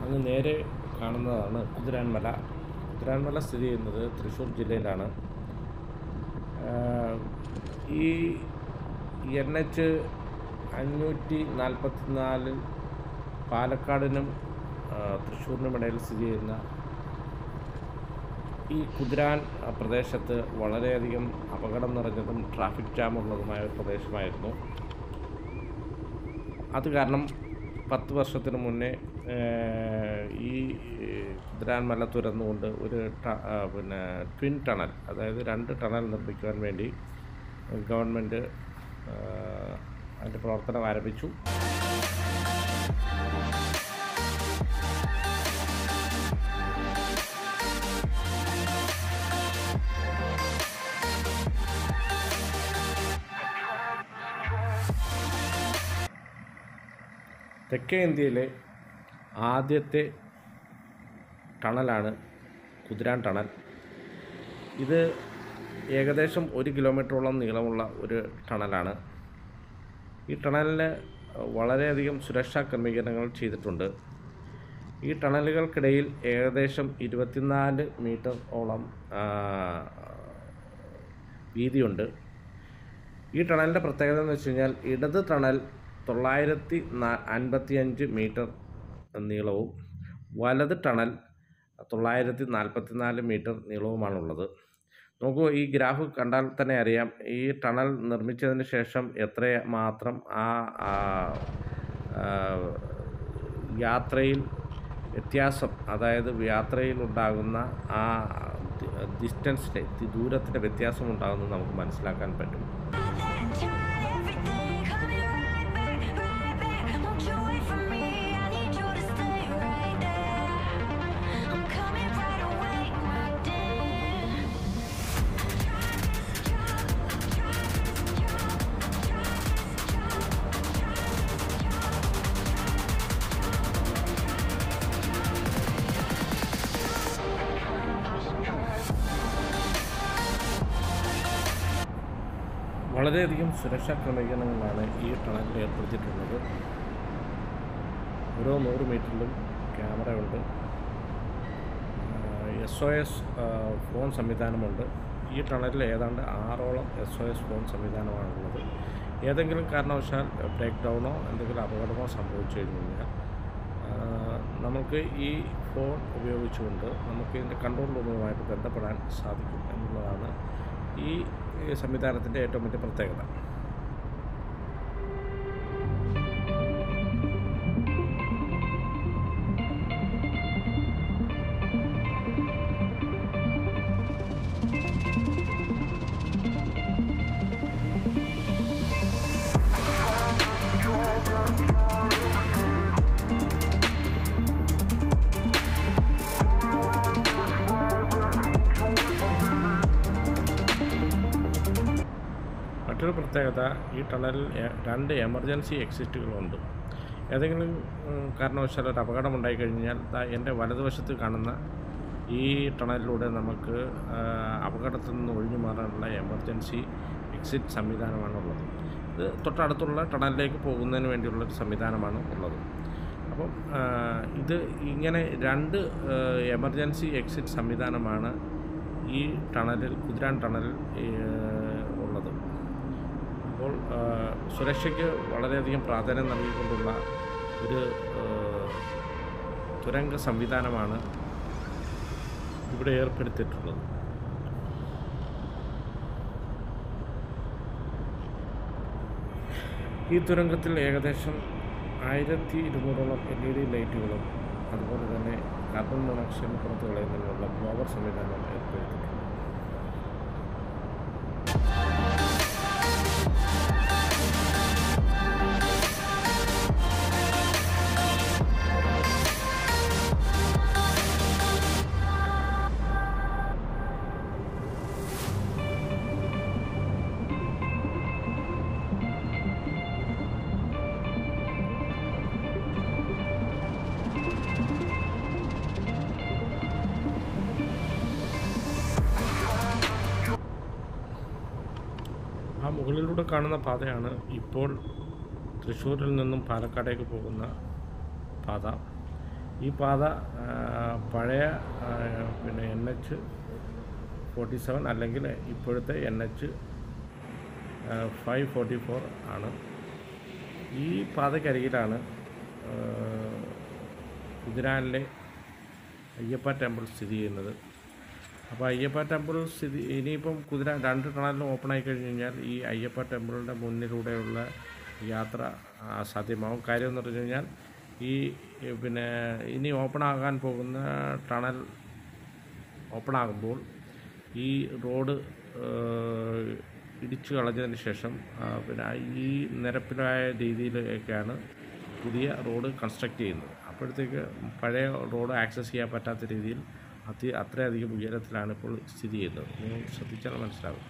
അങ്ങ് നേരെ കാണുന്നതാണ് കുതിരാൻമല കുതിരാൻമല സ്ഥിതി ചെയ്യുന്നത് തൃശ്ശൂർ ജില്ലയിലാണ് ആഹ് ഈ എൻ എച്ച് അഞ്ഞൂറ്റി നാൽപ്പത്തി നാലിൽ പാലക്കാടിനും ആഹ് തൃശ്ശൂരിനും ഇടയിൽ സ്ഥിതി ചെയ്യുന്ന ഈ കുതിരാൻ അഹ് പ്രദേശത്ത് വളരെയധികം അപകടം നിറഞ്ഞതും ട്രാഫിക് ജാമുള്ളതുമായ ഒരു പ്രദേശമായിരുന്നു അത് കാരണം പത്ത് വർഷത്തിന് മുന്നേ ഏഹ്, ഈ കുതിരാൻ മല തുരന്നുകൊണ്ട് ഒരു ട- ആ, പിന്നെ ട്വിൻ ടണൽ അതായത് രണ്ട് ടണൽ നിർമ്മിക്കുവാൻ വേണ്ടി ഗവൺമെൻറ് അതിൻ്റെ പ്രവർത്തനം ആരംഭിച്ചു തെക്കേ ഇന്ത്യയിലെ ആദ്യത്തെ ടണലാണ് കുതിരാൻ ടണൽ ഇത് ഏകദേശം ഒരു കിലോമീറ്ററോളം നീളമുള്ള ഒരു ടണലാണ് ഈ ടണലിന് വളരെയധികം സുരക്ഷാ ക്രമീകരണങ്ങൾ ചെയ്തിട്ടുണ്ട് ഈ ടണലുകൾക്കിടയിൽ ഏകദേശം ഇരുപത്തിനാല് മീറ്റർ ഓളം ആ, വീതിയുണ്ട് ഈ ടണലിൻ്റെ പ്രത്യേകത എന്ന് വെച്ച് കഴിഞ്ഞാൽ ഇടത് ടണൽ തൊള്ളായിരത്തി നാ അൻപത്തി അഞ്ച് മീറ്റർ നീളവും വലത് ടണൽ തൊള്ളായിരത്തി നാൽപ്പത്തി നാല് മീറ്റർ നീളവുമാണുള്ളത് നോക്കൂ ഈ ഗ്രാഫ് കണ്ടാൽ തന്നെ അറിയാം ഈ ടണൽ നിർമ്മിച്ചതിന് ശേഷം എത്ര മാത്രം ആ ആ, ആ, യാത്രയിൽ വ്യത്യാസം അതായത് യാത്രയിൽ ഉണ്ടാകുന്ന ആ ഡിസ്റ്റൻസിൻ്റെ ദൂരത്തിൻ്റെ വ്യത്യാസം ഉണ്ടാകുന്നത് നമുക്ക് മനസ്സിലാക്കാൻ പറ്റും Everything coming right back, right back. Won't you wait for me? I need you to stay right there. I'm coming right away, my dear. വളരെയധികം സുരക്ഷാ ക്രമീകരണങ്ങളാണ് ഈ ടണലിൽ ഏർപ്പെടുത്തിയിട്ടുള്ളത് ഓരോ നൂറ് മീറ്ററിലും ക്യാമറ ഉണ്ട് എസ് ഒ എസ് ഫോൺ സംവിധാനമുണ്ട് ഈ ടണലിൽ ഏതാണ്ട് ആറോളം എസ് ഒ എസ് ഫോൺ സംവിധാനമാണുള്ളത് ഏതെങ്കിലും കാരണവശാൽ ബ്രേക്ക് ഡൗണോ എന്തെങ്കിലും അപകടമോ സംഭവിച്ചു കഴിഞ്ഞ് കഴിഞ്ഞാൽ ആ, നമുക്ക് ഈ ഫോൺ ഉപയോഗിച്ചുകൊണ്ട് നമുക്ക് ഇതിൻ്റെ കൺട്രോൾ റൂമുമായിട്ട് ബന്ധപ്പെടാൻ സാധിക്കും എന്നുള്ളതാണ് ഈ ഈ സംവിധാനത്തിൻ്റെ ഏറ്റവും വലിയ പ്രത്യേകത മറ്റൊരു പ്രത്യേകത ഈ ടണലിൽ എ- രണ്ട് എമർജൻസി എക്സിറ്റുകളുണ്ട് ഏതെങ്കിലും ഉം, കാരണവശാൽ ഒരു അപകടം ഉണ്ടായിക്കഴിഞ്ഞാൽ ദാ എൻ്റെ വലതുവശത്ത് കാണുന്ന ഈ ടണലിലൂടെ നമുക്ക് ആ, അപകടത്തിൽ നിന്ന് ഒഴിഞ്ഞു മാറാനുള്ള എമർജൻസി എക്സിറ്റ് സംവിധാനമാണുള്ളത് ഇത് തൊട്ടടുത്തുള്ള ടണലിലേക്ക് പോകുന്നതിന് വേണ്ടിയുള്ളൊരു സംവിധാനമാണ് ഉള്ളത് അപ്പം ആ, ഇത് ഇങ്ങനെ രണ്ട് എമർജൻസി എക്സിറ്റ് സംവിധാനമാണ് ഈ ടണലിൽ കുതിരാൻ ടണലിൽ ഈ, ഉള്ളത് അപ്പോൾ ആ, സുരക്ഷയ്ക്ക് വളരെയധികം പ്രാധാന്യം നൽകിക്കൊണ്ടുള്ള ഒരു ആ, തുരങ്ക സംവിധാനമാണ് ഇവിടെ ഏർപ്പെടുത്തിയിട്ടുള്ളത് ഈ തുരങ്കത്തിൽ ഏകദേശം ആയിരത്തി ഇരുന്നൂറോളം എൽ ഇ ഡി ലൈറ്റുകളും അതുപോലെ തന്നെ കാർബൺ മോണോക്സൈഡ് പുറത്തു കളയുന്നതിനുള്ള ബ്ലോവർ സംവിധാനം ഏർപ്പെടുത്തിയിട്ടുണ്ട് ആ മുകളിലൂടെ കാണുന്ന പാതയാണ് ഇപ്പോൾ തൃശ്ശൂരിൽ നിന്നും പാലക്കാടേക്ക് പോകുന്ന പാത ഈ പാത ആ, പഴയ ആ, പിന്നെ എൻ എച്ച് ഫോർട്ടി സെവൻ അല്ലെങ്കിൽ ഇപ്പോഴത്തെ N H five forty four ആണ് ഈ പാതയ്ക്കരികിലാണ് ആ, കുതിരാനിലെ അയ്യപ്പ ടെമ്പിൾ സ്ഥിതി ചെയ്യുന്നത് അപ്പോൾ അയ്യപ്പ ടെമ്പിൾ സ്ഥിതി ഇനിയിപ്പം കുതിര രണ്ട് ടണലിലും ഓപ്പൺ ആയി കഴിഞ്ഞ് കഴിഞ്ഞാൽ ഈ അയ്യപ്പ ടെമ്പിളിൻ്റെ മുന്നിലൂടെയുള്ള യാത്ര ആ, സാധ്യമാവും കാര്യം എന്ന് പറഞ്ഞു കഴിഞ്ഞാൽ ഈ ഏ, പിന്നെ ഇനി ഓപ്പൺ ആകാൻ പോകുന്ന ടണൽ ഓപ്പൺ ആകുമ്പോൾ ഈ റോഡ് ഏഹ്, ഇടിച്ചു കളഞ്ഞതിന് ശേഷം ആ, പിന്നെ ഈ നിരപ്പിലായ രീതിയിലൊക്കെയാണ് പുതിയ റോഡ് കൺസ്ട്രക്റ്റ് ചെയ്യുന്നത് അപ്പോഴത്തേക്ക് പഴയ റോഡ് ആക്സസ് ചെയ്യാൻ പറ്റാത്ത രീതിയിൽ അതി അത്രയധികം ഉയരത്തിലാണ് ഇപ്പോൾ സ്ഥിതി ചെയ്യുന്നത് നിങ്ങൾ ശ്രദ്ധിച്ചാൽ മനസ്സിലാവും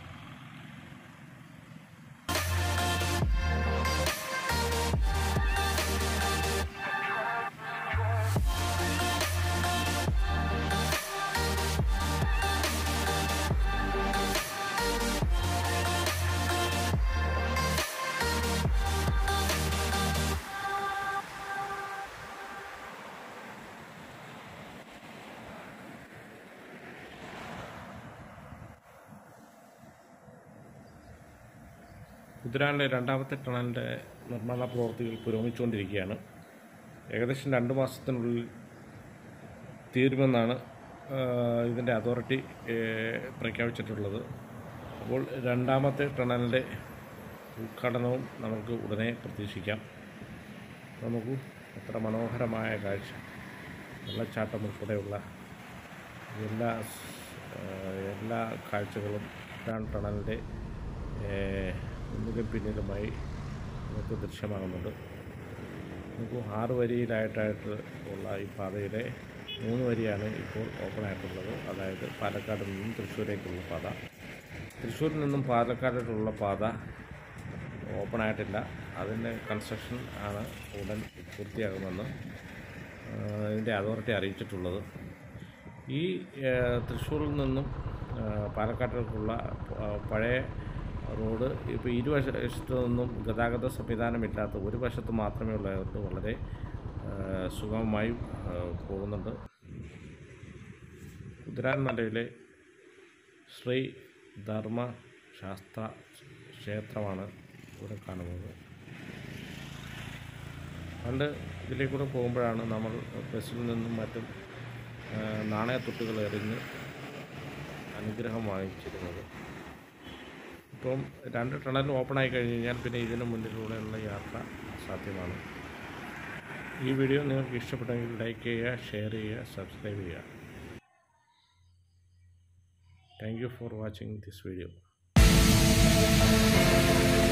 കുതിരാനിലെ രണ്ടാമത്തെ ടണലിൻ്റെ നിർമ്മാണ പ്രവൃത്തികൾ പുരോഗമിച്ചുകൊണ്ടിരിക്കുകയാണ് ഏകദേശം രണ്ട് മാസത്തിനുള്ളിൽ തീരുമെന്നാണ് ആ, ഇതിൻ്റെ അതോറിറ്റി ഏ, പ്രഖ്യാപിച്ചിട്ടുള്ളത് അപ്പോൾ രണ്ടാമത്തെ ടണലിൻ്റെ ഉദ്ഘാടനവും നമുക്ക് ഉടനെ പ്രതീക്ഷിക്കാം നമുക്ക് എത്ര മനോഹരമായ കാഴ്ച വെള്ളച്ചാട്ടം ഉൾപ്പെടെയുള്ള എല്ലാ സ്- ആ, എല്ലാ കാഴ്ചകളും കുതിരാൻ ടണലിൻ്റെ മുന്നിലും പിന്നിലുമായി നമുക്ക് ദൃശ്യമാകുന്നുണ്ട് നമുക്ക് ആറ് വരിയിലായിട്ടായിട്ട് ഉള്ള ഈ പാതയുടെ മൂന്ന് വരിയാണ് ഇപ്പോൾ ഓപ്പൺ ആയിട്ടുള്ളത് അതായത് പാലക്കാട് നിന്നും തൃശ്ശൂരേക്കുള്ള പാത തൃശ്ശൂരിൽ നിന്നും പാലക്കാടിലുള്ള പാത ഓപ്പൺ ആയിട്ടില്ല അതിൻ്റെ കൺസ്ട്രക്ഷൻ ആണ് ഉടൻ പൂർത്തിയാകുമെന്ന് ആ, ഇതിൻ്റെ അതോറിറ്റി അറിയിച്ചിട്ടുള്ളത് ഈ ആ, തൃശ്ശൂരിൽ നിന്നും ആ, പാലക്കാട്ടേക്കുള്ള ആ, പഴയ റോഡ് ഇപ്പോൾ ഇരുവശത്തു നിന്നും ഗതാഗത സംവിധാനമില്ലാത്ത ഒരു വശത്ത് മാത്രമേ ഉള്ളതുകൊണ്ട് വളരെ ആ, സുഗമമായി ആ, പോകുന്നുണ്ട് കുതിരാൻ മലയിലെ ശ്രീ ധർമ്മ ശാസ്ത്ര ക്ഷേത്രമാണ് ഇവിടെ കാണുന്നത് പണ്ട് ഇതിലേക്കൂടെ പോകുമ്പോഴാണ് നമ്മൾ ബസ്സിൽ നിന്നും മറ്റും ആ, നാണയത്തുട്ടുകൾ എറിഞ്ഞ് അനുഗ്രഹം വാങ്ങിച്ചിരുന്നത് ഇപ്പം രണ്ട് ടണൽ ഓപ്പൺ ആയി കഴിഞ്ഞ് കഴിഞ്ഞാൽ പിന്നെ ഇതിന് മുന്നിലൂടെയുള്ള യാത്ര സാധ്യമാണ് ഈ വീഡിയോ നിങ്ങൾക്ക് ഇഷ്ടപ്പെട്ടെങ്കിൽ ലൈക്ക് ചെയ്യുക ഷെയർ ചെയ്യുക സബ്സ്ക്രൈബ് ചെയ്യുക thank you for watching this video